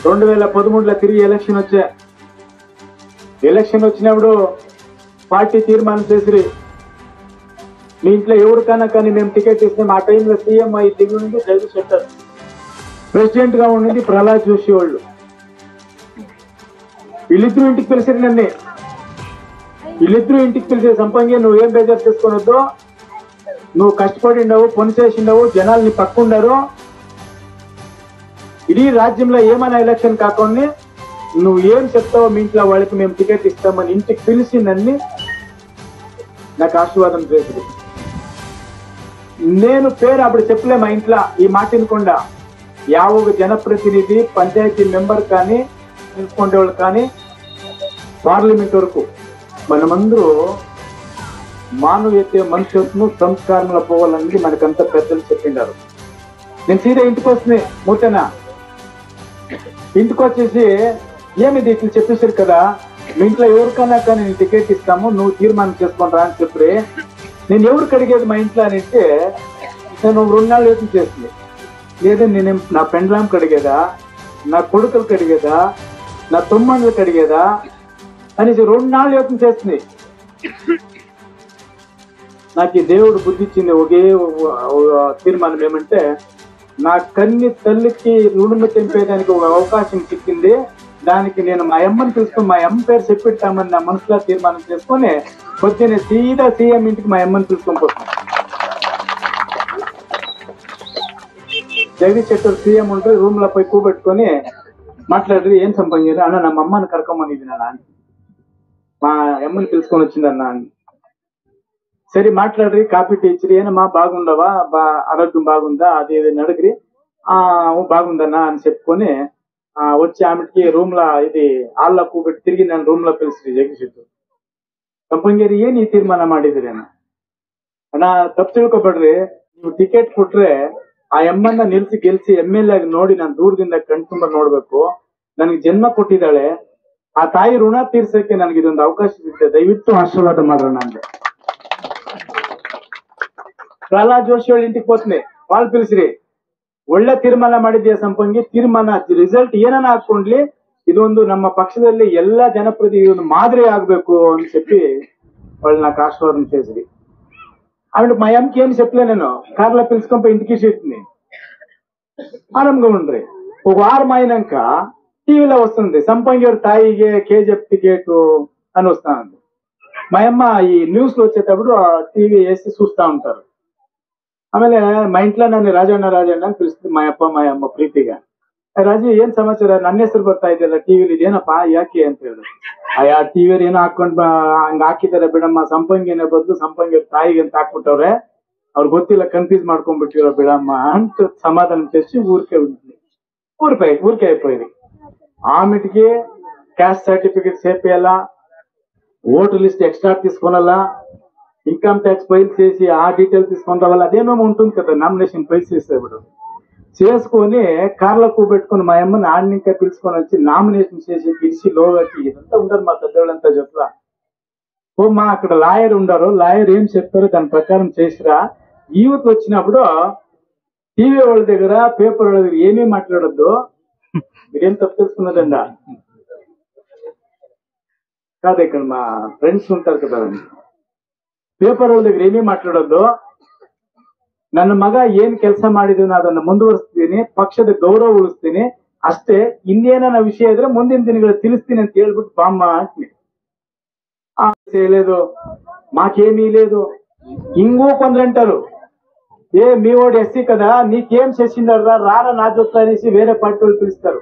రెండు వేల పదమూడులో తిరిగి ఎలక్షన్ వచ్చా ఎలక్షన్ వచ్చినప్పుడు పార్టీ తీర్మానం చేసిరి మీ ఇంట్లో ఎవరికైనా కానీ మేము టికెట్ ఇస్తాం ఆ టైంలో సీఎం అయి దిగి నుండి జగదీష్ శెట్టర్ ప్రెసిడెంట్ గా ఉండింది ప్రహ్లాద్ జోషి వాళ్ళు వీళ్ళిద్దరూ ఇంటికి పిలిచారు నన్ను వీళ్ళిద్దరూ ఇంటికి పిలిచే సంపంగి నువ్వు ఏం బేజారు చేసుకునొద్దు నువ్వు కష్టపడి ఉండవు పని చేసి ఉండవు జనాలు నీ పక్కుండారు ఇడీ రాజ్యంలో ఏమైనా ఎలక్షన్ కాకుండా నువ్వు ఏం చెప్తావో మీ ఇంట్లో వాళ్ళకి మేము టికెట్ ఇస్తామని ఇంటికి పిలిచి నన్ను నాకు ఆశీర్వాదం చేసింది నేను పేరు అప్పుడు చెప్పలే మా ఇంట్లో ఈ మాట వినకుండా యావ జనప్రతినిధి పంచాయతీ మెంబర్ కానీ తెలుసుకునే వాళ్ళు కానీ పార్లమెంట్ వరకు మనమందరూ మానవీయత మనుషులను సంస్కారంలో పోవాలనేది మనకంతా పెద్దలు చెప్పిండారు నేను సీదా ఇంటికి వస్తుంది మూతనా ఇంటికి వచ్చేసి ఏమిది ఇట్లా చెప్పేసారు కదా మీ ఇంట్లో ఎవరికైనా కానీ నేను టికెట్ ఇస్తాము నువ్వు తీర్మానం చేసుకుంటా అని చెప్పి నేను ఎవరికి అడిగేది మా ఇంట్లో అని అంటే నేను రెండు నాళ్ళు యోచన చేస్తుంది లేదా నేను నా పెండ్లాంకి అడిగేదా నా కొడుకులకు అడిగేదా నా తొమ్మండ్లకు అడిగేదా అనేసి రెండు నాళ్ళు యోచన చేస్తుంది నాకు ఈ దేవుడు బుద్ధి ఇచ్చింది ఒకే ఒక- ఒక తీర్మానం ఏమంటే నా కన్ని తల్లికి రుణము తెంపేదానికి ఒక అవకాశం చిక్కింది దానికి నేను మా అమ్మని పిలుచుకొని మా అమ్మ పేరు చెప్పిట్టామని నా మనసులో తీర్మానం చేసుకొని పొద్దున్నే సీదా సీఎం ఇంటికి మా అమ్మని పిలుచుకొని పోతాను జగదీష్ శెట్టర్ సీఎం ఉంటే రూమ్ లో పోయి కూబెట్టుకొని మాట్లాడారు ఏం సంపాదించారు అన్న నా అమ్మని కరకమని ఇది నా నాన్న మా అమ్మని పిలుచుకొని వచ్చిందన్న అని సరే మాట్లాడరి కాపీ టీచర్ ఏనమ్మా బాగుండవా బా ఆరోగ్యం బాగుందా అది ఏదైనా అడిగిరి ఆ ఊ బాగుందన్నా అని చెప్పుకొని ఆ, వచ్చి ఆమెకి రూమ్ లా ఇది ఆళ్ళ కూబెట్టి తిరిగి నేను రూమ్ లో పిలిచి జగదీಶ್ ಕಂಪಂಗೇರಿ ಏನ್ ಈ ತೀರ್ಮಾನ ಮಾಡಿದ್ರಿ ಅಣ್ಣ ಅಣ್ಣ ತಪ್ಪು ತಿಳ್ಕೊಬೇಡ್ರಿ ನೀವು ಟಿಕೆಟ್ ಕೊಟ್ರೆ ಆ ಎಮ್ಮನ್ನ ನಿಲ್ಸಿ ಗೆಲ್ಸಿ ಎಮ್ ಎಲ್ ಆಗಿ ನೋಡಿ ನಾನು ದೂರದಿಂದ ಕಣ್ತುಂಬ ನೋಡ್ಬೇಕು ನನಗೆ ಜನ್ಮ ಕೊಟ್ಟಿದ್ದಾಳೆ ಆ ತಾಯಿ ಋಣ ತೀರ್ಸಕ್ಕೆ ನನಗೆ ಇದೊಂದು ಅವಕಾಶ ಸಿಗುತ್ತೆ ದಯವಿಟ್ಟು ಆಶೀರ್ವಾದ ಮಾಡೋಣ ಅಂದೆ ಪ್ರಹ್ಲಾದ್ ಜೋಶಿ ಅವ್ರ ಇಂಟಿಗೆ ಹೋತ್ನೆ ಬಾಳ್ పిలిచిರಿ ಒಳ್ಳೆ ತೀರ್ಮಾನ ಮಾಡಿದ್ಯಾ ಸಂಪಂಗಿ ತೀರ್ಮಾನ ರಿಸಲ್ಟ್ ಏನನ್ನ ಹಾಕೊಂಡ್ಲಿ ಇದೊಂದು ನಮ್ಮ పక్షದಲ್ಲಿ ಎಲ್ಲ ಜನಪ್ರತಿ ಒಂದು మాదిరి ಆಗ್ಬೇಕು అని చెప్పి వాళ్ళు నాకు ఆశీర్వాదం చేసిరి ఆవిడ మా అమ్మకి ఏం చెప్పలే నేను కార్లో పిలుచుకొని పోయి ఇంటికి చేసింది ఆనందంగా ఉండ్రి ఒక వారం అయినాక టీవీలో వస్తుంది సంపంగి ಅವ್ರ ತಾಯಿಗೆ కేజీఎఫ్ టికెట్ అని వస్తా ఉంది మా అమ్మ ఈ న్యూస్ లో వచ్చేటప్పుడు టీవీ వేసి చూస్తా ఉంటారు ಆಮೇಲೆ మా ఇంట్లో నన్ను రాజಣ್ಣ రాజಣ್ಣ అని పిలుస్తుంది మా అಪ್ಪ మా అమ్మ ಪ್ರೀತಿಗ "ಏ, ರಾಜು ಏನ್ ಸಮಾಚಾರ ನನ್ನ ಹೆಸರು ಬರ್ತಾ ಇದೆಯಲ್ಲ ಟಿವಿಲಿ ಇದೇನಪ್ಪ ಯಾಕೆ ಅಂತ ಹೇಳಿದ್ರು ಅಯ್ಯ ಟಿವಿಯಲ್ಲಿ ಏನೋ ಹಾಕೊಂಡ್ ಬಾ ಹಂಗ ಹಾಕಿದಾರೆ ಬಿಡಮ್ಮ ಸಂಪಂಗಿನ ಬದಲು ಸಂಪಂಗಿ ತಾಯಿಗೆ ಅಂತ ಹಾಕ್ಬಿಟ್ಟವ್ರೆ ಅವ್ರಿಗೆ ಗೊತ್ತಿಲ್ಲ ಕನ್ಫ್ಯೂಸ್ ಮಾಡ್ಕೊಂಡ್ಬಿಟ್ಟಿರೋ ಬಿಡಮ್ಮ ಅಂತ సమాధానం చేసి ఊరికే ఉంటుంది ఊరిపోయి ఊరికే అయిపోయింది ఆమెటికి క్యాస్ట్ సర్టిఫికేట్ చేపియాలా ఓటు లిస్ట్ ఎక్స్ట్రా తీసుకోనాలా ఇన్కమ్ ట్యాక్స్ ఫైల్ చేసి ఆ డీటెయిల్ తీసుకొని రావాలి అదేమేమో ఉంటుంది కదా నామినేషన్ ఫైల్ చేసేప్పుడు చేసుకొని కార్లో కూబెట్టుకొని మా అమ్మని ఆడిని ఇంకా పిలుచుకొని వచ్చి నామినేషన్ చేసి పిలిచి లోగట్టి ఇదంతా ఉండదు మా పెద్దవాళ్ళంతా చెప్తా ఓ మా అక్కడ లాయర్ ఉండారు లాయర్ ఏం చెప్తారో దాని ప్రకారం చేసిరా యూత్ వచ్చినప్పుడు టీవీ వాళ్ళ దగ్గర పేపర్ వాళ్ళ దగ్గర ఏమీ మాట్లాడొద్దు మీరేం తప్పు తెలుసుకున్నదండ కాదు ఇక్కడ మా ఫ్రెండ్స్ ఉంటారు కదా ಪೇಪರ್ ಅವ್ರ దగ్గర ಏನೇ ಮಾತಾಡೋದು ನನ್ನ ಮಗ ಏನ್ ಕೆಲಸ ಮಾಡಿದೀನಿ ಅದನ್ನ ಮುಂದುವರಿಸ್ತೀನಿ ಪಕ್ಷದ ಗೌರವ ಉಳಿಸ್ತೀನಿ ಅಷ್ಟೇ ಇನ್ನೇನ ವಿಷಯ ಇದ್ರೆ ಮುಂದಿನ ದಿನಗಳು ತಿಳಿಸ್ತೀನಿ ಅಂತ ಹೇಳ್ಬಿಟ್ಟು బామ్మ అంటుంది ఆ, చేయలేదు మాకేమీ లేదు ఇంకో కొందరు అంటారు ఏ మీ వాడు ఎస్సీ కదా నీకేం చేసిండారా రారా నా జొత్తు అనేసి వేరే పార్టీ వాళ్ళు పిలుస్తారు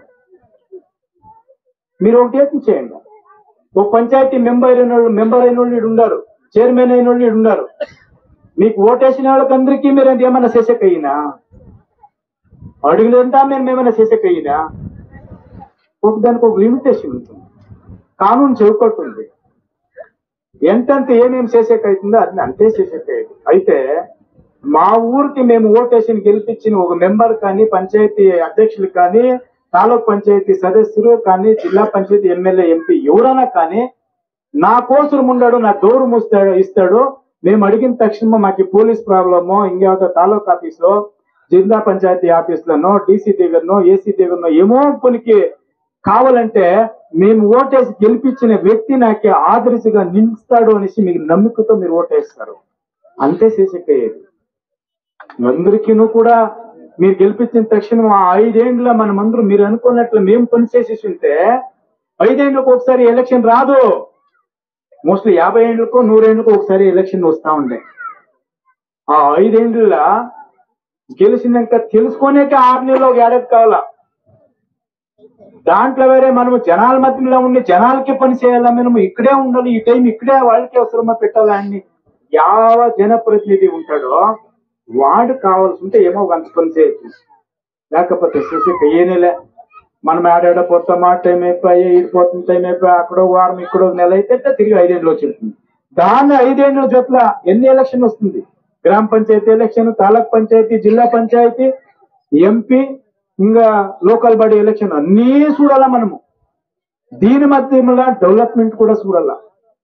మీరు ఒకటి ఏం చేయండి ఒక పంచాయతీ మెంబర్ అయిన వాళ్ళు మెంబర్ అయిన వాళ్ళు ఈడ ఉన్నారు చైర్మన్ అయిన వాళ్ళు ఈడ ఉన్నారు మీకు ఓటేసిన వాళ్ళకందరికీ మీరు అది ఏమైనా చేసేకయ్యినా అడుగులంతా మేము ఏమైనా చేసేకయ్యినా ఒక దానికి ఒక లిమిటేషన్ ఉంటుంది కానూన్ చౌకట్టు ఉంది ఎంతెంత ఏమేమి చేసేకైతుందో అది అంతే చేసేకయ్యేది అయితే మా ఊరికి మేము ఓటేషన్ గెలిపించిన ఒక మెంబర్ కానీ పంచాయతీ అధ్యక్షులు కానీ తాలూక్ పంచాయతీ సదస్సులు కానీ జిల్లా పంచాయతీ ఎమ్మెల్యే ఎంపీ ఎవరైనా కానీ నా కోసరం ఉండాడు నా గౌరవం ఇస్తాడు ఇస్తాడు మేము అడిగిన తక్షణం మాకు ఈ పోలీస్ ప్రాబ్లమో ఇంకేదో తాలూక్ ఆఫీస్లో జిల్లా పంచాయతీ ఆఫీసులోనో డీసీ దగ్గరనో ఏసీ దగ్గరనో ఏమో పనికి కావాలంటే మేము ఓటేసి గెలిపించిన వ్యక్తి నాకే ఆదర్శగా నిలుస్తాడు అనేసి మీకు నమ్మికతో మీరు ఓటేస్తారు అంతే చేసేకయ్యేది అందరికీను కూడా మీరు గెలిపించిన తక్షణం ఆ ఐదేండ్ల మనమందరూ మీరు అనుకున్నట్లు మేము పని చేసేసి ఉంటే ఐదేండ్లకు ఒకసారి ఎలక్షన్ రాదు మోస్ట్లీ యాభై ఏండ్లకు నూరేండ్లకు ఒకసారి ఎలక్షన్ వస్తా ఉండే ఆ ఐదేండ్ల గెలిచినాక తెలుసుకునేక ఆరు నెలలు ఒక ఏడాది కావాలా దాంట్లో వేరే మనము జనాల మధ్యలో ఉండి జనాలకి పని చేయాలా మనము ఇక్కడే ఉండాలి ఈ టైం ఇక్కడే వాళ్ళకి అవసరమా పెట్టాలా అని ಯಾವ జనప్రతినిధి ఉంటాడో వాడు కావాల్సి ఉంటే ఏమో అంత పని చేయొచ్చు లేకపోతే చూసి ఏనేలే మనం ఆడాడ పోతాం ఆ టైం అయిపోయి ఇడిపోతున్న టైం అయిపోయి అక్కడో వారం ఇక్కడో నెల అయితే తిరిగి ఐదేళ్ళు వచ్చేస్తుంది దాన్ని ఐదేళ్ళ జట్ల ఎన్ని ఎలక్షన్ వస్తుంది గ్రామ పంచాయతీ ఎలక్షన్ తాలూక్ పంచాయతీ జిల్లా పంచాయతీ ఎంపీ ఇంకా లోకల్ బాడీ ఎలక్షన్ అన్నీ చూడాలా మనము దీని మధ్య డెవలప్మెంట్ కూడా చూడాలా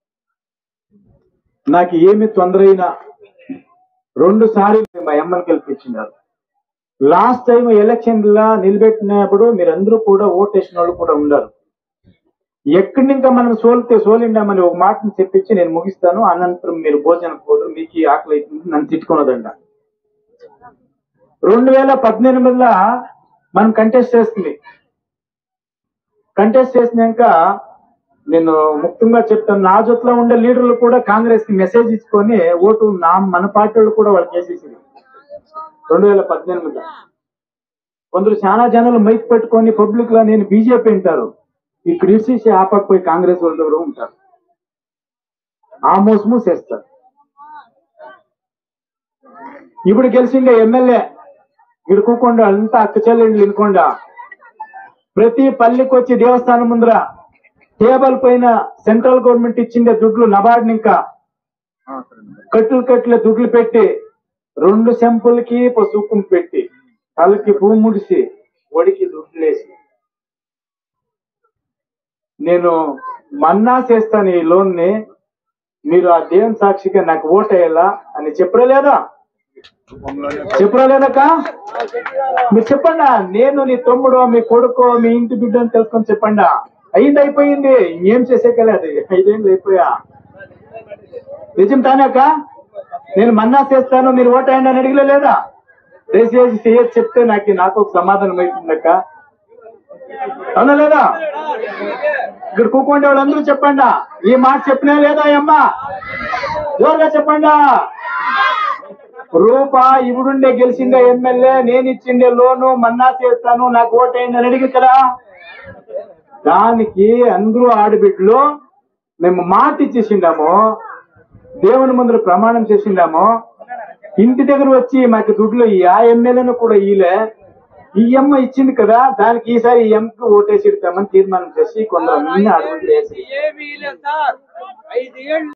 నాకు ఏమి తొందర అయినా రెండు సార్లు మా అమ్మని గెలిపించినారు లాస్ట్ టైం ఎలక్షన్ లా నిలబెట్టినప్పుడు మీరందరూ కూడా ఓటేసిన వాళ్ళు కూడా ఉన్నారు ఎక్కడి ఇంకా మనం సోలితే సోలిండామని ఒక మాటను చెప్పించి నేను ముగిస్తాను అనంతరం మీరు భోజనం పోదు మీకు ఈ ఆకలి అవుతుంది నన్ను తిట్టుకున్నదండ రెండు వేల పద్దెనిమిదిలో మనం కంటెస్ట్ చేస్తుంది కంటెస్ట్ చేసినాక నేను ముఖ్యంగా చెప్తాను నా జొత్తులో ఉండే లీడర్లు కూడా కాంగ్రెస్ కి మెసేజ్ ఇచ్చుకొని ఓటు నా మన పార్టీ వాళ్ళు కూడా వాళ్ళకి వేసేసింది రెండు వేల పద్దెనిమిదిలో కొందరు చాలా జనాలు మైక్ పెట్టుకొని పబ్లిక్ లో నేను బీజేపీ అంటారు ఇక్కడ ఇచ్చేసి ఆపకపోయి కాంగ్రెస్ వాళ్ళ దగ్గర ఉంటారు ఆ మోసము చేస్తారు ఇప్పుడు గెలిచిండే ఎమ్మెల్యే ఇడుకోకుండా అంతా అక్క చెల్లెండ్లు వినకుండా ప్రతి పల్లెకి వచ్చి దేవస్థానం ముందర టేబుల్ పైన సెంట్రల్ గవర్నమెంట్ ఇచ్చిండే దుడ్లు నబార్డ్ ఇంకా కట్టులు కట్టుల దుడ్లు పెట్టి రెండు సెంపులకి పసుపు పెట్టి తలకి పువ్వు ముడిసి ఒడికి దుడ్లేసి నేను మన్నా చేస్తాను ఈ లోన్ ని మీరు ఆ దేవుని సాక్షిగా నాకు ఓటేయాలా అని చెప్పరా లేదా చెప్పరా లేదక్క మీరు చెప్పండా నేను నీ తమ్ముడు మీ కొడుకు మీ ఇంటి బిడ్డ అని తెలుసుకొని చెప్పండా అయింది అయిపోయింది ఏం చేసేకలేదు ఐదేళ్ళు అయిపోయా నిజం తానే అక్క నేను మన్నా చేస్తాను మీరు ఓటేయండి అని అడిగలే లేదా దయచేసి చేయొచ్చు చెప్తే నాకు నాకు ఒక సమాధానం అవుతుందక్క అవునా లేదా ఇక్కడ కూకుండే వాళ్ళందరూ చెప్పండా ఈ మాట చెప్పినా లేదా ఈ అమ్మ జోరుగా చెప్పండా రూపా ఇవిడుండే గెలిచిండే ఎమ్మెల్యే నేను ఇచ్చిండే లోను మన్నా చేస్తాను నాకు ఓటేయండి అని అడిగి కదా దానికి అందరూ ఆడబిడ్డలు మేము మాట ఇచ్చేసిండాము దేవుని ముందర ప్రమాణం చేసిండాము ఇంటి దగ్గర వచ్చి మాకు దుడ్లు ఈ ఆ ఎమ్మెల్యేను కూడా ఈలే ఈ అమ్మ ఇచ్చింది కదా దానికి ఈసారి ఈ అమ్మకి ఓటేసి ఇడతామని తీర్మానం చేసి కొందరు అన్ని అడుగులు వేసి ఏమీ లేదు సార్ ఐదు ఏళ్ళు